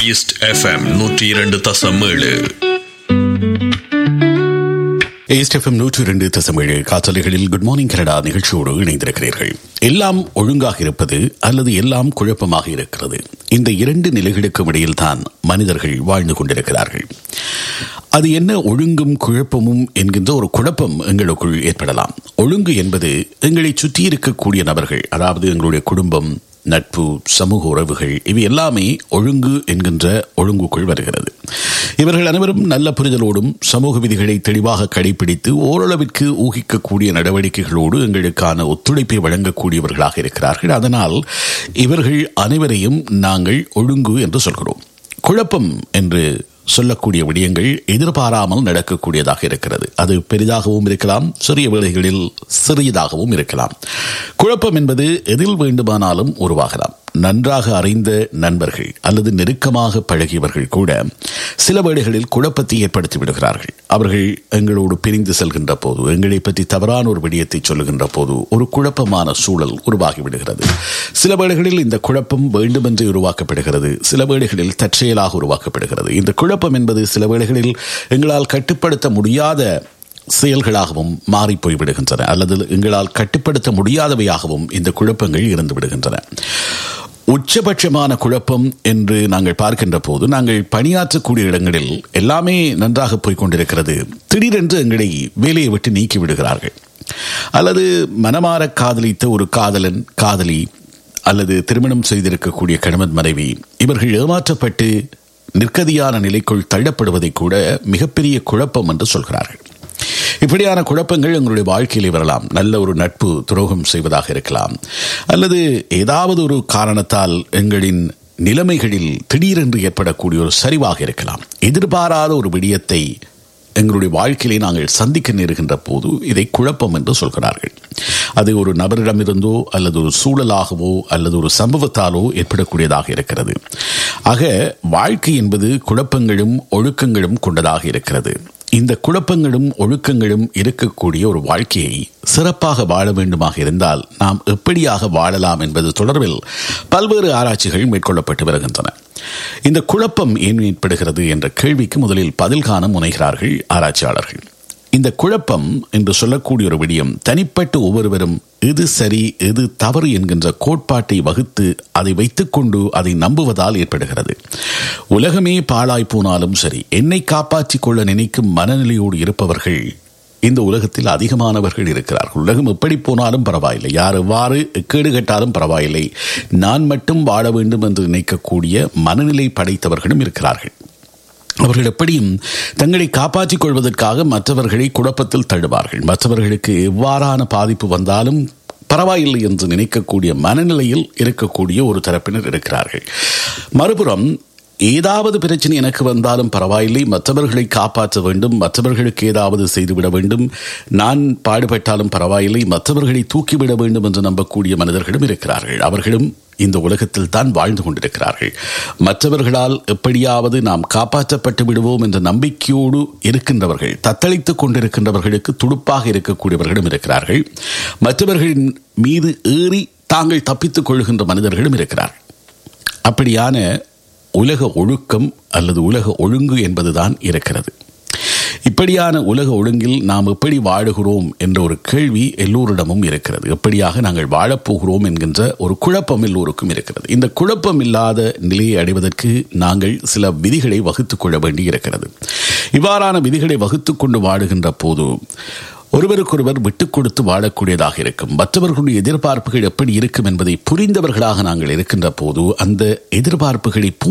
east FM நூற்றி இரண்டு தசம் ஏழு ஏஸ்டெஃப்எம் நூற்றி இரண்டு தசமேழு காற்றலைகளில் குட் மார்னிங் கனடா நிகழ்ச்சியோடு இணைந்திருக்கிறீர்கள் எல்லாம் ஒழுங்காக இருப்பது அல்லது எல்லாம் குழப்பமாக இருக்கிறது இந்த இரண்டு நிலைகளுக்கும் இடையில் தான் மனிதர்கள் வாழ்ந்து கொண்டிருக்கிறார்கள் அது என்ன ஒழுங்கும் குழப்பமும் என்கின்ற ஒரு குழப்பம் எங்களுக்குள் ஏற்படலாம் ஒழுங்கு என்பது எங்களை சுற்றி இருக்கக்கூடிய நபர்கள் அதாவது எங்களுடைய குடும்பம் நட்பு சமூக உறவுகள் இவை எல்லாமே ஒழுங்கு என்கின்ற ஒழுங்குக்குள் வருகிறது இவர்கள் அனைவரும் நல்ல புரிதலோடும் சமூக விதிகளை தெளிவாக கடைபிடித்து ஓரளவிற்கு ஊகிக்கக்கூடிய நடவடிக்கைகளோடு எங்களுக்கான ஒத்துழைப்பை வழங்கக்கூடியவர்களாக இருக்கிறார்கள் அதனால் இவர்கள் அனைவரையும் நாங்கள் ஒழுங்கு என்று சொல்கிறோம் குழப்பம் என்று சொல்லக்கூடிய விடயங்கள் எதிர்பாராமல் நடக்கக்கூடியதாக இருக்கிறது அது பெரிதாகவும் இருக்கலாம் சிறிய வேளைகளில் சிறியதாகவும் இருக்கலாம் குழப்பம் என்பது எதில் வேண்டுமானாலும் உருவாகலாம் நன்றாக அறிந்த நண்பர்கள் அல்லது நெருக்கமாக பழகியவர்கள் கூட சில வேளைகளில் குழப்பத்தை ஏற்படுத்தி விடுகிறார்கள் அவர்கள் எங்களோடு பிரிந்து செல்கின்ற போது எங்களை பற்றி தவறான ஒரு விடயத்தை சொல்லுகின்ற போது ஒரு குழப்பமான சூழல் உருவாகி விடுகிறது சில வேளைகளில் இந்த குழப்பம் வேண்டுமென்றே உருவாக்கப்படுகிறது சில வேளைகளில் தற்செயலாக உருவாக்கப்படுகிறது இந்த குழப்பம் என்பது சில வேளைகளில் எங்களால் கட்டுப்படுத்த முடியாத செயல்களாகவும் மாறி போய்விடுகின்றன அல்லது எங்களால் கட்டுப்படுத்த முடியாதவையாகவும் இந்த குழப்பங்கள் இருந்து விடுகின்றன உச்சபட்சமான குழப்பம் என்று நாங்கள் பார்க்கின்ற போது நாங்கள் பணியாற்றக்கூடிய இடங்களில் எல்லாமே நன்றாக போய் கொண்டிருக்கிறது திடீரென்று எங்களை வேலையை விட்டு நீக்கி விடுகிறார்கள் அல்லது மனமாற காதலித்த ஒரு காதலன் காதலி அல்லது திருமணம் செய்திருக்கக்கூடிய கணவன் மனைவி இவர்கள் ஏமாற்றப்பட்டு நிற்கதியான நிலைக்குள் தள்ளப்படுவதை கூட மிகப்பெரிய குழப்பம் என்று சொல்கிறார்கள் இப்படியான குழப்பங்கள் எங்களுடைய வாழ்க்கையிலே வரலாம் நல்ல ஒரு நட்பு துரோகம் செய்வதாக இருக்கலாம் அல்லது ஏதாவது ஒரு காரணத்தால் எங்களின் நிலைமைகளில் திடீரென்று ஏற்படக்கூடிய ஒரு சரிவாக இருக்கலாம் எதிர்பாராத ஒரு விடயத்தை எங்களுடைய வாழ்க்கையிலே நாங்கள் சந்திக்க நேருகின்ற போது இதை குழப்பம் என்று சொல்கிறார்கள் அது ஒரு நபரிடமிருந்தோ அல்லது ஒரு சூழலாகவோ அல்லது ஒரு சம்பவத்தாலோ ஏற்படக்கூடியதாக இருக்கிறது ஆக வாழ்க்கை என்பது குழப்பங்களும் ஒழுக்கங்களும் கொண்டதாக இருக்கிறது இந்த குழப்பங்களும் ஒழுக்கங்களும் இருக்கக்கூடிய ஒரு வாழ்க்கையை சிறப்பாக வாழ வேண்டுமாக இருந்தால் நாம் எப்படியாக வாழலாம் என்பது தொடர்பில் பல்வேறு ஆராய்ச்சிகள் மேற்கொள்ளப்பட்டு வருகின்றன இந்த குழப்பம் ஏன் ஏற்படுகிறது என்ற கேள்விக்கு முதலில் பதில் காண முனைகிறார்கள் ஆராய்ச்சியாளர்கள் இந்த குழப்பம் என்று சொல்லக்கூடிய ஒரு விடயம் தனிப்பட்ட ஒவ்வொருவரும் எது சரி எது தவறு என்கின்ற கோட்பாட்டை வகுத்து அதை வைத்துக்கொண்டு அதை நம்புவதால் ஏற்படுகிறது உலகமே பாழாய் போனாலும் சரி என்னை காப்பாற்றிக் கொள்ள நினைக்கும் மனநிலையோடு இருப்பவர்கள் இந்த உலகத்தில் அதிகமானவர்கள் இருக்கிறார்கள் உலகம் எப்படி போனாலும் பரவாயில்லை யார் எவ்வாறு கேடு கட்டாலும் பரவாயில்லை நான் மட்டும் வாழ வேண்டும் என்று நினைக்கக்கூடிய மனநிலை படைத்தவர்களும் இருக்கிறார்கள் அவர்கள் எப்படியும் தங்களை காப்பாற்றிக் கொள்வதற்காக மற்றவர்களை குழப்பத்தில் தள்ளுவார்கள் மற்றவர்களுக்கு எவ்வாறான பாதிப்பு வந்தாலும் பரவாயில்லை என்று நினைக்கக்கூடிய மனநிலையில் இருக்கக்கூடிய ஒரு தரப்பினர் இருக்கிறார்கள் மறுபுறம் ஏதாவது பிரச்சனை எனக்கு வந்தாலும் பரவாயில்லை மற்றவர்களை காப்பாற்ற வேண்டும் மற்றவர்களுக்கு ஏதாவது செய்துவிட வேண்டும் நான் பாடுபட்டாலும் பரவாயில்லை மற்றவர்களை தூக்கிவிட வேண்டும் என்று நம்பக்கூடிய மனிதர்களும் இருக்கிறார்கள் அவர்களும் இந்த உலகத்தில் தான் வாழ்ந்து கொண்டிருக்கிறார்கள் மற்றவர்களால் எப்படியாவது நாம் காப்பாற்றப்பட்டு விடுவோம் என்ற நம்பிக்கையோடு இருக்கின்றவர்கள் தத்தளித்துக் கொண்டிருக்கின்றவர்களுக்கு துடுப்பாக இருக்கக்கூடியவர்களும் இருக்கிறார்கள் மற்றவர்களின் மீது ஏறி தாங்கள் தப்பித்துக் கொள்கின்ற மனிதர்களும் இருக்கிறார்கள் அப்படியான உலக ஒழுக்கம் அல்லது உலக ஒழுங்கு என்பதுதான் இருக்கிறது இப்படியான உலக ஒழுங்கில் நாம் எப்படி வாழுகிறோம் என்ற ஒரு கேள்வி எல்லோரிடமும் இருக்கிறது எப்படியாக நாங்கள் வாழப்போகிறோம் என்கின்ற ஒரு குழப்பம் எல்லோருக்கும் இருக்கிறது இந்த குழப்பம் இல்லாத நிலையை அடைவதற்கு நாங்கள் சில விதிகளை வகுத்துக் கொள்ள வேண்டி இருக்கிறது இவ்வாறான விதிகளை வகுத்துக் கொண்டு வாழுகின்ற போது ஒருவருக்கொருவர் விட்டுக் கொடுத்து வாழக்கூடியதாக இருக்கும் மற்றவர்களுடைய எதிர்பார்ப்புகள் எப்படி இருக்கும் என்பதை புரிந்தவர்களாக நாங்கள் இருக்கின்ற போது அந்த எதிர்பார்ப்புகளை